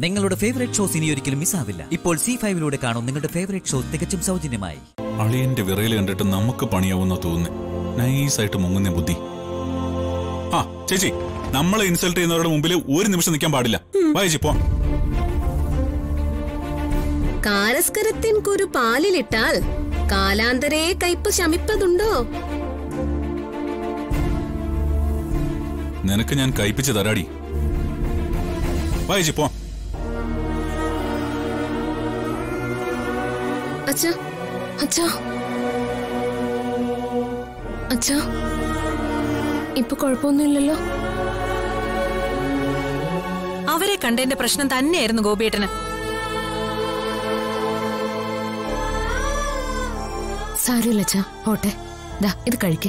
നിങ്ങളുടെ favourite shows ഇനി ഒരിക്കലും മിസ്സാവില്ല ഇപ്പോൾ സി ഫൈവിലൂടെ കാണും നിങ്ങളുടെ ഫേവറേറ്റ് ഷോ തികച്ചും സൗജന്യമായി അളിയന്റെ വിറയിൽ കണ്ടിട്ട് നമുക്ക് പണിയാവുന്ന തോന്നുന്നു നൈസായിട്ട് മുങ്ങുന്ന ബുദ്ധി ആ ചേച്ചി നമ്മളെ ഇൻസൾട്ട് ചെയ്യുന്നവരുടെ മുമ്പിൽ ഒരു നിമിഷം നിൽക്കാൻ പാടില്ല വായിച്ചി പോ കാരസ്കരത്തിൻ കുരു പാലിലിട്ടാൽ കാലാന്തരേ കയ്പ് ശമിപ്പതുണ്ടോ നിനക്ക് ഞാൻ കയ്പിച്ച് തരാടി വായിച്ചി പോ അച്ഛാ അച്ഛാ അച്ഛാ ഇപ്പൊ കുഴപ്പമൊന്നുമില്ലല്ലോ അവരെ കണ്ടതിന്റെ പ്രശ്നം തന്നെയായിരുന്നു ഗോപിയേട്ടന് സാരമില്ല അച്ഛാ പോട്ടെ ദാ ഇത് കഴിക്ക്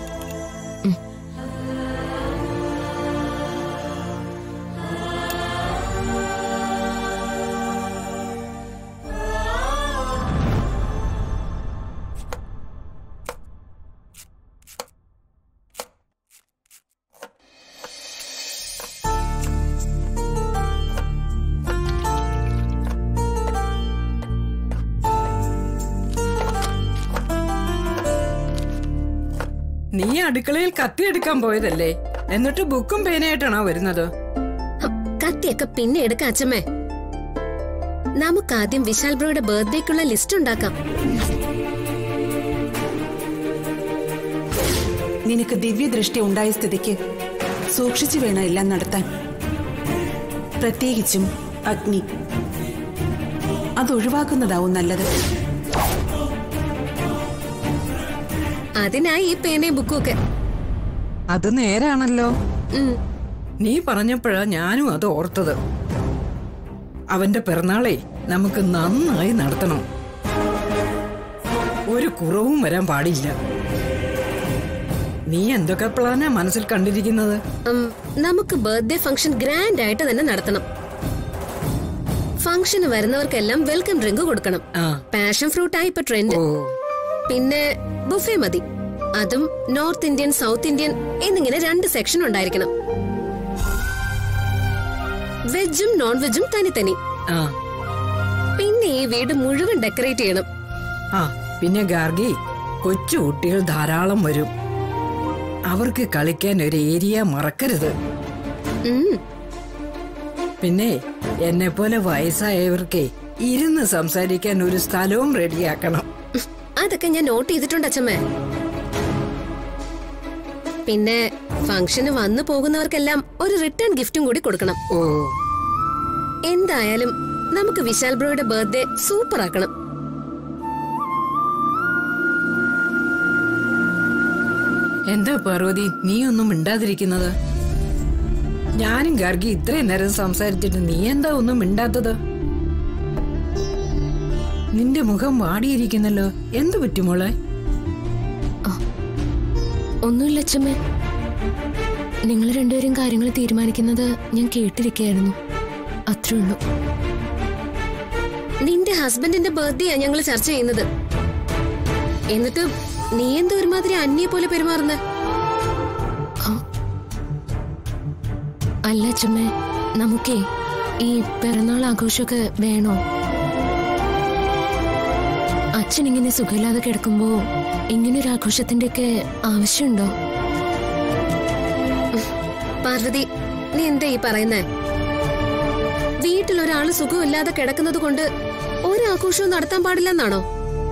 നീ അടുക്കളയിൽ കത്തിയെടുക്കാൻ പോയതല്ലേ എന്നിട്ട് ബുക്കും പേനയായിട്ടാണോ വരുന്നത് ഹ, കത്തിയൊക്കെ പിന്നെ എടുക്കാം അച്ഛമ്മേ നമുക്കാദ്യം വിശാൽ ബ്രോയുടെ ബർത്ത്ഡേക്കുള്ള ലിസ്റ്റ് ഉണ്ടാക്കാം നിനക്ക് ദിവ്യദൃഷ്ടി ഉണ്ടായ സ്ഥിതിക്ക് സൂക്ഷിച്ചു വേണം എല്ലാം നടത്താൻ പ്രത്യേകിച്ചും അഗ്നി അതൊഴിവാക്കുന്നതാവും നല്ലത് അതിനായി ഈ പേനയും ബുക്കും ഒക്കെ അത് നേരാണല്ലോ ഉം. നീ പറഞ്ഞപ്പോഴാ ഞാനും അത് ഓർത്തത് അവന്റെ പിറന്നാളെ നമുക്ക് നന്നായി നടത്തണം ഒരു കുറവും വരാൻ പാടില്ല നീ എന്തൊക്കെ പ്ലാനാ മനസ്സിൽ കണ്ടിരിക്കുന്നത് ഉം, നമുക്ക് ബർത്ത്ഡേ ഫംഗ്ഷൻ ഗ്രാൻഡ് ആയിട്ട് തന്നെ നടത്തണം ഫംഗ്ഷന് വരുന്നവർക്കെല്ലാം വെൽക്കം ഡ്രിങ്ക് കൊടുക്കണം ആ പാഷൻ ഫ്രൂട്ടായി ഇപ്പൊ ട്രെൻഡ് ഓ പിന്നെ ബുഫേ മതി അതും നോർത്ത് ഇന്ത്യൻ സൗത്ത് ഇന്ത്യൻ എന്നിങ്ങനെ രണ്ട് സെക്ഷൻ ഉണ്ടായിരിക്കണം വെജും നോൺ വെജും തനി തനി ആ പിന്നെ ഈ വീട് മുഴുവൻ ഡെക്കറേറ്റ് ചെയ്യണം ആ പിന്നെ ഗാർഗി കൊച്ചു കുട്ടികൾ ധാരാളം വരും അവർക്ക് കളിക്കാൻ ഒരു ഏരിയ മറക്കരുത് ഉം. പിന്നെ എന്നെ പോലെ വയസ്സായവർക്ക് ഇരുന്ന് സംസാരിക്കാൻ ഒരു സ്ഥലവും റെഡിയാക്കണം അതൊക്കെ ഞാൻ നോട്ട് ചെയ്തിട്ടുണ്ട് അച്ഛമ്മേ പിന്നെ ഫംഗ്ഷന് വന്നു പോകുന്നവർക്കെല്ലാം ഒരു റിട്ടേൺ ഗിഫ്റ്റും കൂടി കൊടുക്കണം ഓ എന്തായാലും നമുക്ക് വിശാൽ ബ്രോയുടെ ബർത്ത്ഡേ സൂപ്പർ ആക്കണം എന്താ പാർവതി നീ ഒന്നും മിണ്ടാതിരിക്കുന്നത് ഞാനും ഗാർഗി ഇത്രയും നേരം സംസാരിച്ചിട്ട് നീ എന്താ ഒന്നും മിണ്ടാത്തത് നിന്റെ മുഖം വാടിയിരിക്കുന്നല്ലോ എന്തു പറ്റുമോളെ ഒന്നുമില്ല അച്ഛമ്മേ നിങ്ങൾ രണ്ടുപേരും കാര്യങ്ങൾ തീരുമാനിക്കുന്നത് ഞാൻ കേട്ടിരിക്കുകയായിരുന്നു അത്രേ ഉള്ളൂ നിന്റെ ഹസ്ബൻഡിന്റെ ബർത്ത്ഡേയാ ഞങ്ങൾ ചർച്ച ചെയ്യുന്നത് എന്നിട്ട് നീ എന്താ ഒരുമാതിരി അന്യെ പോലെ പെരുമാറുന്ന അല്ല അച്ഛമ്മേ നമുക്കേ ഈ പിറന്നാൾ ആഘോഷമൊക്കെ വേണോ അച്ഛൻ ഇങ്ങനെ സുഖമില്ലാതെ കിടക്കുമ്പോ ഇങ്ങനെ ഒരു ആഘോഷത്തിന്റെ ഒക്കെ ആവശ്യമുണ്ടോ പാർവതി നീ എന്താ ഈ പറയുന്നേ വീട്ടിൽ ഒരാള് സുഖമില്ലാതെ കിടക്കുന്നത് കൊണ്ട് ഒരാഘോഷവും നടത്താൻ പാടില്ലെന്നാണോ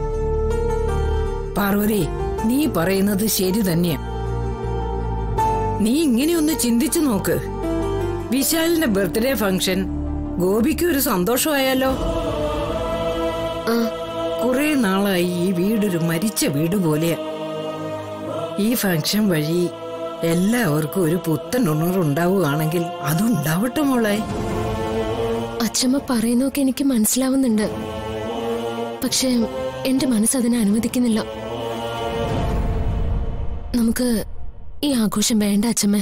പാർവതി നീ പറയുന്നത് ശരി തന്നെയാ നീ ഇങ്ങനെയൊന്ന് ചിന്തിച്ചു നോക്ക് വിശാലിന്റെ ബർത്ത്ഡേ ഫംഗ്ഷൻ ഗോപിക്ക് ഒരു സന്തോഷമായാലോ ആ കുറെ നാളായി ഈ വീടൊരു മരിച്ച വീട് പോലെയാ ഈ ഫംഗ്ഷൻ വഴി എല്ലാവർക്കും ഒരു പുത്തൻ ഉണർവുണ്ടാവുകയാണെങ്കിൽ അതുണ്ടാവട്ടെ മോളെ അച്ഛമ്മ പറയുന്നതൊക്കെ എനിക്ക് മനസ്സിലാവുന്നുണ്ട് പക്ഷെ എന്റെ മനസ്സ് അതിനെ അനുവദിക്കുന്നില്ല നമുക്ക് ഈ ആഘോഷം വേണ്ട അച്ഛമ്മേ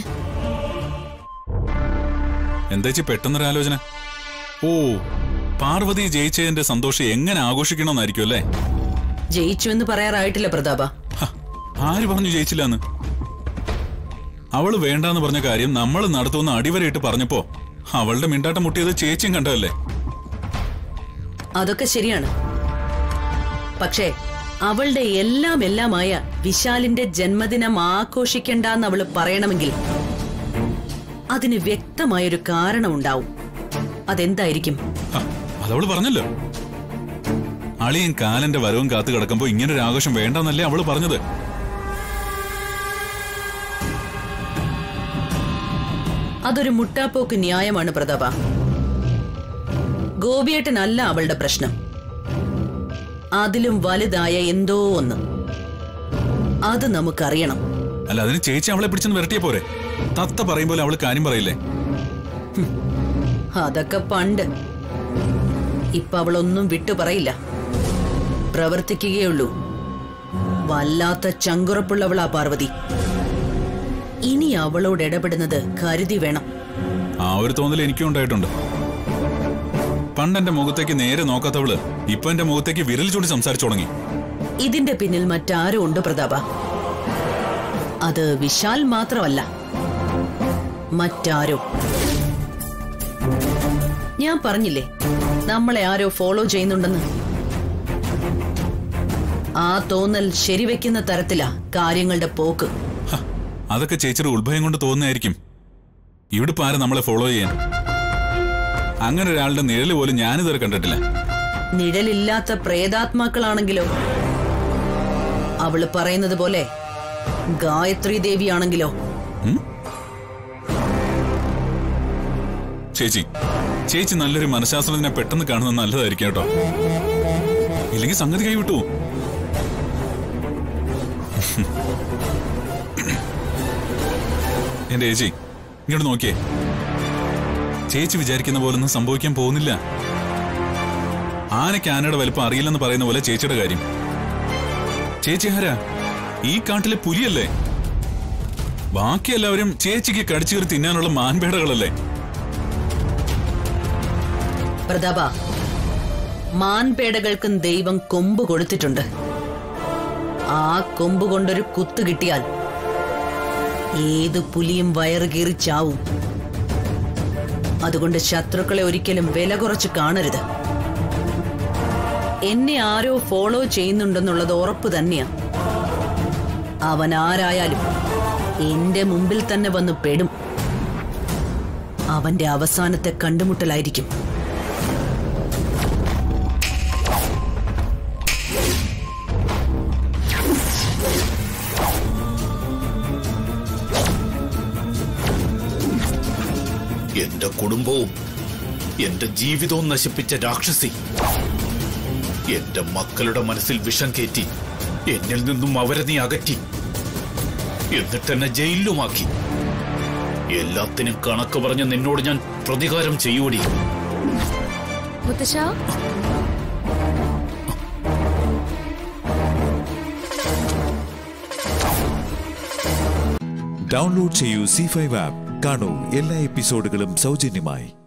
എന്താ പെട്ടെന്നൊരു ആലോചന ഓ പാർവതി ജയിച്ചതിന്റെ സന്തോഷം എങ്ങനെ ആഘോഷിക്കണമെന്നായിരിക്കും അല്ലേ ജയിച്ചു എന്ന് പറയാറായിട്ടില്ല പ്രതാപ ഹ, ആര് പറഞ്ഞു ജയിച്ചില്ലെന്ന് അവള് വേണ്ടാന്ന് പറഞ്ഞ കാര്യം നമ്മൾ നടത്തുന്ന അടിവരയിട്ട് പറഞ്ഞപ്പോ അവളുടെ മിണ്ടാട്ടം മുട്ടിയത് ചേച്ചിയും കണ്ടതല്ലേ അതൊക്കെ ശരിയാണ് പക്ഷേ അവളുടെ എല്ലാം എല്ലാമായ വിശാലിന്റെ ജന്മദിനം ആഘോഷിക്കണ്ടെന്ന് അവള് പറയണമെങ്കിൽ അതിന് വ്യക്തമായൊരു കാരണമുണ്ടാവും അതെന്തായിരിക്കും ഹ, അതവള് പറഞ്ഞല്ലോ അളിയൻ കാലന്റെ വരവും കാത്തു കിടക്കുമ്പോ ഇങ്ങനൊരു ആഘോഷം വേണ്ടെന്നല്ലേ അവള് പറഞ്ഞത് അതൊരു മുട്ടാപ്പോക്ക് ന്യായമാണ് പ്രതാപ ഗോപിയേട്ടനല്ല അവളുടെ പ്രശ്നം അതിലും വലുതായ എന്തോ ഒന്ന് അത് നമുക്കറിയണം അല്ല അതിന് ചേച്ചി അവളെ പിടിച്ചെന്ന് വരട്ടിയ പോരെ തത്ത പറയുമ്പോൾ അവള് കാര്യം പറയില്ലേ അതൊക്കെ പണ്ട് ഇപ്പൊ അവളൊന്നും വിട്ടു പറയില്ല പ്രവർത്തിക്കുകയുള്ളൂ വല്ലാത്ത ചങ്കുറപ്പുള്ളവളാ പാർവതി ഇനി അവളോട് ഇടപെടുന്നത് കരുതി വേണം ആ ഒരു തോന്നൽ എനിക്കും ഉണ്ടായിട്ടുണ്ട് പണ്ട് എന്റെ മുഖത്തേക്ക് നേരെ നോക്കാത്തവള് ഇപ്പൊ എന്റെ മുഖത്തേക്ക് വിരൽ ചൂണ്ടി സംസാരിച്ചു തുടങ്ങി ഇതിന്റെ പിന്നിൽ മറ്റാരും ഉണ്ട് പ്രതാപ അത് വിശാൽ മാത്രമല്ല മറ്റാരോ ഞാൻ പറഞ്ഞില്ലേ നമ്മളെ ആരോ ഫോളോ ചെയ്യുന്നുണ്ടെന്ന് ആ തോന്നൽ ശരിവെക്കുന്ന തരത്തിലാ കാര്യങ്ങളുടെ പോക്ക് ഹ, അതൊക്കെ ചേച്ചിയുടെ ഉത്ഭയം കൊണ്ട് തോന്നുന്നതായിരിക്കും ഇവിടെ ഇപ്പൊ ആരും നമ്മളെ ഫോളോ ചെയ്യാൻ അങ്ങനെ ഒരാളുടെ നിഴല് പോലും ഞാനിതുവരെ കണ്ടിട്ടില്ല നിഴലില്ലാത്ത പ്രേതാത്മാക്കളാണെങ്കിലോ അവള് പറയുന്നത് പോലെ ഗായത്രി ദേവിയാണെങ്കിലോ ചേച്ചി ചേച്ചി നല്ലൊരു മനഃശാസ്ത്രജ്ഞനെ പെട്ടെന്ന് കാണുന്നത് നല്ലതായിരിക്കും കേട്ടോ ഇല്ലെങ്കിൽ സംഗതി കൈവിട്ടു എന്റെ ചേച്ചി ഇങ്ങോട്ട് നോക്കിയേ ചേച്ചി വിചാരിക്കുന്ന പോലൊന്നും സംഭവിക്കാൻ പോകുന്നില്ല ആനയ്ക്ക് ആനയുടെ വലിപ്പം അറിയില്ലെന്ന് പറയുന്ന പോലെ ചേച്ചിയുടെ കാര്യം ചേച്ചി ആരാ ഈ കാട്ടിലെ പുലിയല്ലേ ബാക്കി എല്ലാവരും ചേച്ചിക്ക് കടിച്ചു കയറി തിന്നാനുള്ള മാൻപേടകളല്ലേ പ്രതാപ മാൻപേടകൾക്കും ദൈവം കൊമ്പ് കൊടുത്തിട്ടുണ്ട് ആ കൊമ്പ് കൊണ്ടൊരു കുത്ത് കിട്ടിയാൽ ഏത് പുലിയും വയറ് കീറി ചാവും അതുകൊണ്ട് ശത്രുക്കളെ ഒരിക്കലും വില കുറച്ച് കാണരുത് എന്നെ ആരോ ഫോളോ ചെയ്യുന്നുണ്ടെന്നുള്ളത് ഉറപ്പ് തന്നെയാ അവൻ ആരായാലും എന്റെ മുമ്പിൽ തന്നെ വന്ന് പെടും അവന്റെ അവസാനത്തെ കണ്ടുമുട്ടലായിരിക്കും എന്റെ കുടുംബവും എന്റെ ജീവിതവും നശിപ്പിച്ച രാക്ഷസി എന്റെ മക്കളുടെ മനസ്സിൽ വിഷം കയറ്റി എന്നിൽ നിന്നും അവരെ നീ അകറ്റി എന്നിട്ട് എന്നെ ജയിലിലുമാക്കി എല്ലാത്തിനും കണക്ക് പറഞ്ഞ് നിന്നോട് ഞാൻ പ്രതികാരം ചെയ്യൂടി മുത്തശ്ശ ഡൗൺലോഡ് ചെയ്യൂ സി ഫൈവ് ആപ്പ് കാണൂ എല്ലാ എപ്പിസോഡുകളും സൗജന്യമായി